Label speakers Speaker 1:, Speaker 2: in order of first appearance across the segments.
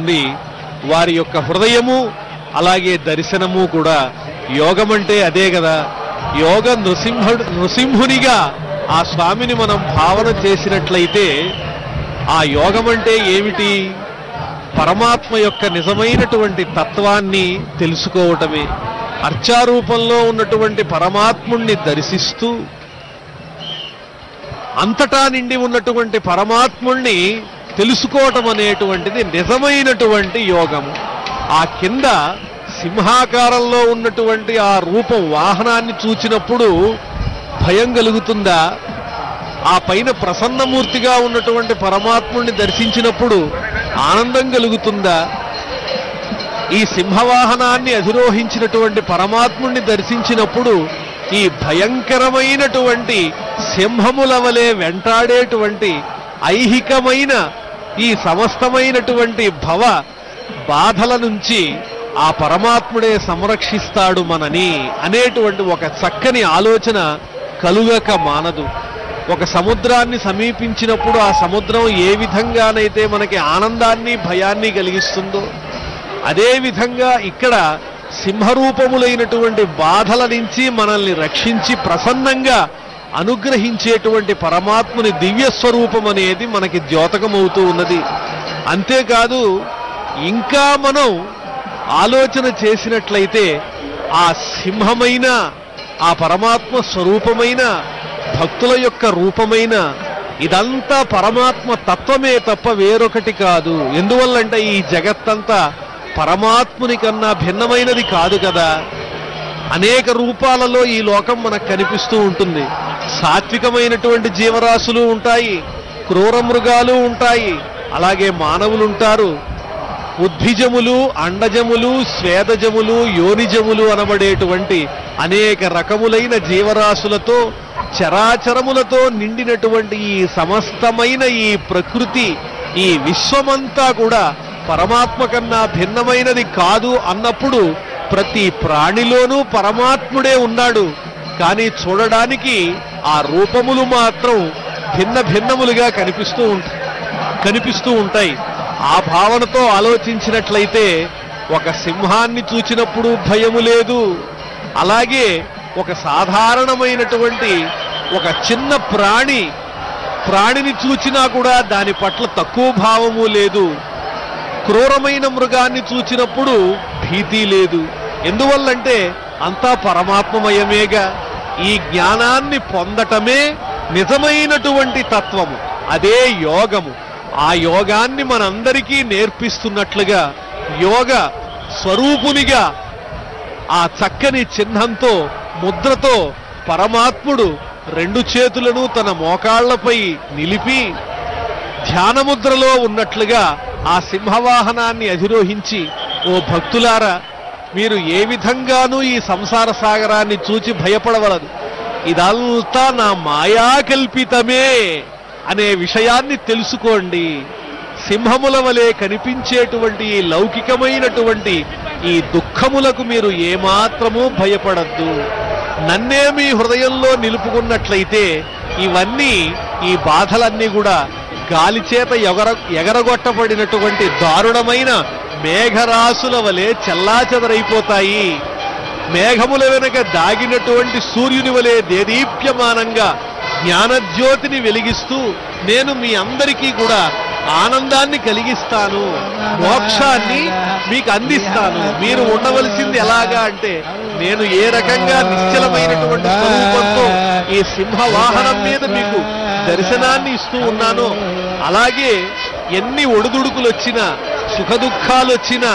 Speaker 1: ఉంటుంది వారి యొక్క హృదయము అలాగే దర్శనము కూడా యోగం అంటే అదే కదా యోగ నృసింహుడు నృసింహునిగా ఆ స్వామిని మనం భావన చేసినట్లయితే ఆ యోగం అంటే ఏమిటి పరమాత్మ యొక్క నిజమైనటువంటి తత్వాన్ని తెలుసుకోవటమే అర్చారూపంలో ఉన్నటువంటి పరమాత్ముణ్ణి దర్శిస్తూ అంతటా నిండి ఉన్నటువంటి పరమాత్ముణ్ణి తెలుసుకోవటం అనేటువంటిది నిజమైనటువంటి యోగము ఆ కింద సింహాకారంలో ఉన్నటువంటి ఆ రూపం వాహనాన్ని చూచినప్పుడు భయం కలుగుతుందా ఆ పైన ప్రసన్నమూర్తిగా ఉన్నటువంటి పరమాత్ముణ్ణి దర్శించినప్పుడు ఆనందం కలుగుతుందా ఈ సింహవాహనాన్ని అధిరోహించినటువంటి పరమాత్ముణ్ణి దర్శించినప్పుడు ఈ భయంకరమైనటువంటి సింహముల వలె వెంటాడేటువంటి ఐహికమైన ఈ సమస్తమైనటువంటి భవ బాధల నుంచి ఆ పరమాత్ముడే సంరక్షిస్తాడు మనని అనేటువంటి ఒక చక్కని ఆలోచన కలుగక మానదు ఒక సముద్రాన్ని సమీపించినప్పుడు ఆ సముద్రం ఏ విధంగానైతే మనకి ఆనందాన్ని భయాన్ని కలిగిస్తుందో అదే విధంగా ఇక్కడ సింహరూపములైనటువంటి బాధల నుంచి మనల్ని రక్షించి ప్రసన్నంగా అనుగ్రహించేటువంటి పరమాత్ముని దివ్య స్వరూపం అనేది మనకి ద్యోతకమవుతూ ఉన్నది అంతేకాదు ఇంకా మనం ఆలోచన చేసినట్లయితే ఆ సింహమైన ఆ పరమాత్మ స్వరూపమైన భక్తుల యొక్క రూపమైన ఇదంతా పరమాత్మ తత్వమే తప్ప వేరొకటి కాదు ఎందువల్లంటే ఈ జగత్తంతా పరమాత్ముని కన్నా భిన్నమైనది కాదు కదా అనేక రూపాలలో ఈ లోకం మనకు కనిపిస్తూ ఉంటుంది సాత్వికమైనటువంటి జీవరాశులు ఉంటాయి క్రూర మృగాలు ఉంటాయి అలాగే మానవులు ఉంటారు ఉద్భిజములు అండజములు స్వేదజములు యోనిజములు అనబడేటువంటి అనేక రకములైన జీవరాశులతో చరాచరములతో నిండినటువంటి ఈ సమస్తమైన ఈ ప్రకృతి ఈ విశ్వమంతా కూడా పరమాత్మ కన్నా భిన్నమైనది కాదు అన్నప్పుడు ప్రతి ప్రాణిలోనూ పరమాత్ముడే ఉన్నాడు కానీ చూడడానికి ఆ రూపములు మాత్రం భిన్న భిన్నములుగా కనిపిస్తూ ఉంటాయి కనిపిస్తూ ఉంటాయి ఆ భావనతో ఆలోచించినట్లయితే ఒక సింహాన్ని చూచినప్పుడు భయము లేదు అలాగే ఒక సాధారణమైనటువంటి ఒక చిన్న ప్రాణి ప్రాణిని చూచినా కూడా దాని పట్ల తక్కువ భావము లేదు క్రూరమైన మృగాన్ని చూచినప్పుడు భీతి లేదు ఎందువల్లంటే అంతా పరమాత్మమయమేగా ఈ జ్ఞానాన్ని పొందటమే నిజమైనటువంటి తత్వము అదే యోగము ఆ యోగాన్ని మనందరికీ నేర్పిస్తున్నట్లుగా యోగ స్వరూపునిగా ఆ చక్కని చిహ్నంతో ముద్రతో పరమాత్ముడు రెండు చేతులను తన మోకాళ్లపై నిలిపి ధ్యానముద్రలో ఉన్నట్లుగా ఆ సింహవాహనాన్ని అధిరోహించి ఓ భక్తులారా మీరు ఏ విధంగానూ ఈ సంసార సాగరాన్ని చూచి భయపడవలదు ఇదంతా నా మాయా కల్పితమే అనే విషయాన్ని తెలుసుకోండి సింహముల వలె కనిపించేటువంటి ఈ లౌకికమైనటువంటి ఈ దుఃఖములకు మీరు ఏమాత్రమూ భయపడద్దు నన్నే మీ హృదయంలో నిలుపుకున్నట్లయితే ఇవన్నీ ఈ బాధలన్నీ కూడా గాలి చేత ఎగర ఎగరగొట్టబడినటువంటి దారుణమైన మేఘరాశుల వలె చెల్లాచెదరైపోతాయి మేఘముల వెనుక దాగినటువంటి సూర్యుని వలె దేదీప్యమానంగా జ్ఞానజ్యోతిని వెలిగిస్తూ నేను మీ అందరికీ కూడా ఆనందాన్ని కలిగిస్తాను మోక్షాన్ని మీకు అందిస్తాను మీరు ఉండవలసింది ఎలాగా అంటే నేను ఏ రకంగా నిశ్చలమైనటువంటి స్వరూపంతో ఈ సింహ వాహనం మీద మీకు దర్శనాన్ని ఇస్తూ ఉన్నానో అలాగే ఎన్ని ఒడిదుడుకులు వచ్చినా సుఖ దుఃఖాలు వచ్చినా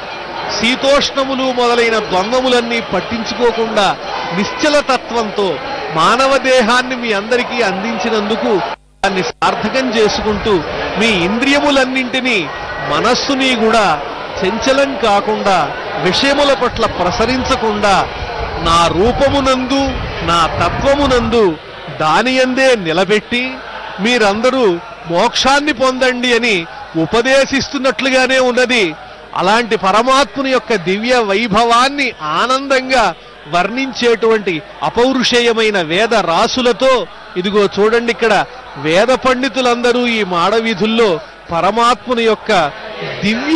Speaker 1: శీతోష్ణములు మొదలైన ద్వంద్వములన్నీ పట్టించుకోకుండా నిశ్చల తత్వంతో మానవ దేహాన్ని మీ అందరికీ అందించినందుకు దాన్ని సార్థకం చేసుకుంటూ మీ ఇంద్రియములన్నింటినీ మనస్సుని కూడా చంచలం కాకుండా విషయముల పట్ల ప్రసరించకుండా నా రూపమునందు నా తత్వమునందు దాని యందే నిలబెట్టి మీరందరూ మోక్షాన్ని పొందండి అని ఉపదేశిస్తున్నట్లుగానే ఉన్నది అలాంటి పరమాత్ముని యొక్క దివ్య వైభవాన్ని ఆనందంగా వర్ణించేటువంటి అపౌరుషేయమైన వేద రాసులతో ఇదిగో చూడండి ఇక్కడ వేద పండితులందరూ ఈ మాడవీధుల్లో పరమాత్ముని యొక్క దివ్య